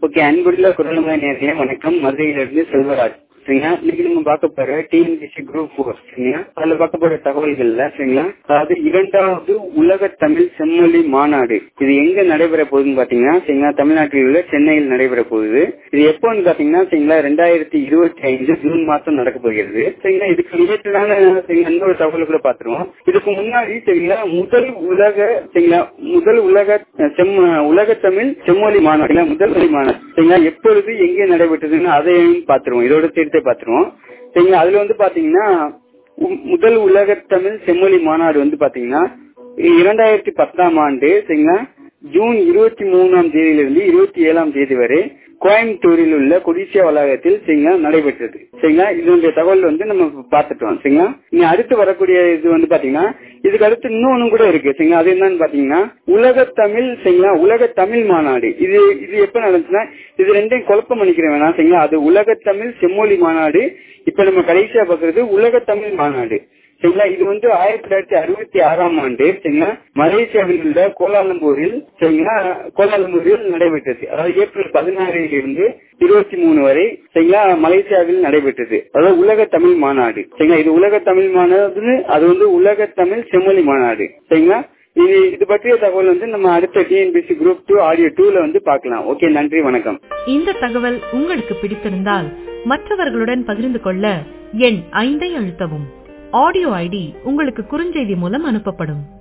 okay அன்புள்ள குரலுமை நேர்களே வணக்கம் மதுரையிலிருந்து செல்வராஜ் சரிங்களா இன்னைக்கு நம்ம பார்க்க போற டிஎன்பிசி குரூப் ஃபோர் சரிங்களா அதுல பார்க்க போற தகவல்கள்ல சரிங்களா அதாவது இரண்டாவது உலக தமிழ் செம்மொழி மாநாடு இது எங்க நடைபெற போகுதுன்னு பாத்தீங்கன்னா சரிங்களா தமிழ்நாட்டில் உள்ள சென்னையில் நடைபெற போகுது இது எப்போன்னு பாத்தீங்கன்னா சரிங்களா ரெண்டாயிரத்தி இருபத்தி ஐந்து ஜூன் மாசம் நடக்க போகிறது சரிங்களா இதுக்கு ரிலேட்டடான சரிங்களா இன்னொரு தகவல் கூட பாத்துருவோம் இதுக்கு முன்னாடி சரிங்களா முதல் உலக சரிங்களா முதல் உலக செம் உலக தமிழ் செம்மொழி மாநாடு முதல் மொழி மாநாடு சரிங்களா எப்பொழுது எங்கே நடைபெற்றதுன்னு அதையும் பாத்துருவோம் இதோட சேர்த்தே பாத்துருவோம் சரிங்களா அதுல வந்து பாத்தீங்கன்னா உ- முதல் உலக தமிழ் செம்மொழி மாநாடு வந்து பாத்தீங்கன்னா இரண்டாயிரத்தி பத்தாம் ஆண்டு சரிங்களா ஜூன் இருபத்தி மூணாம் தேதியிலிருந்து இருபத்தி ஏழாம் தேதி வரை கோயம்புத்தூரில் உள்ள கொடிசியா வளாகத்தில் சரிங்களா நடைபெற்றது சரிங்களா இதனுடைய தகவல் வந்து நம்ம பார்த்துட்டோம் சரிங்களா இனி அடுத்து வரக்கூடிய இது வந்து பாத்தீங்கன்னா இதுக்கு அடுத்து இன்னொன்னு கூட இருக்கு சரிங்களா அது என்னன்னு பாத்தீங்கன்னா உலக தமிழ் சரிங்களா உலக தமிழ் மாநாடு இது இது எப்ப நடந்துச்சுன்னா இது ரெண்டையும் குழப்பம் பண்ணிக்கிற வேணாம் சரிங்களா அது உலக தமிழ் செம்மொழி மாநாடு இப்ப நம்ம கடைசியா பாக்குறது உலக தமிழ் மாநாடு சரிங்களா இது வந்து ஆயிரத்தி தொள்ளாயிரத்தி அறுபத்தி ஆறாம் ஆண்டு சரிங்களா மலேசியாவில் உள்ள கோலாலம்பூரில் சரிங்களா கோலாலம்பூரில் நடைபெற்றது அதாவது ஏப்ரல் பதினாறில் இருந்து இருபத்தி மூணு வரை சரிங்களா மலேசியாவில் நடைபெற்றது அதாவது உலக தமிழ் மாநாடு சரிங்களா இது உலக தமிழ் மாநாடு அது வந்து உலக தமிழ் செம்மொழி மாநாடு சரிங்களா இது இது பற்றிய தகவல் வந்து நம்ம அடுத்த டிஎன்பிசி குரூப் டூ ஆடியோ டூல வந்து பார்க்கலாம் ஓகே நன்றி வணக்கம் இந்த தகவல் உங்களுக்கு பிடித்திருந்தால் மற்றவர்களுடன் பகிர்ந்து கொள்ள எண் ஐந்தை அழுத்தவும் ஆடியோ ஐடி உங்களுக்கு குறுஞ்செய்தி மூலம் அனுப்பப்படும்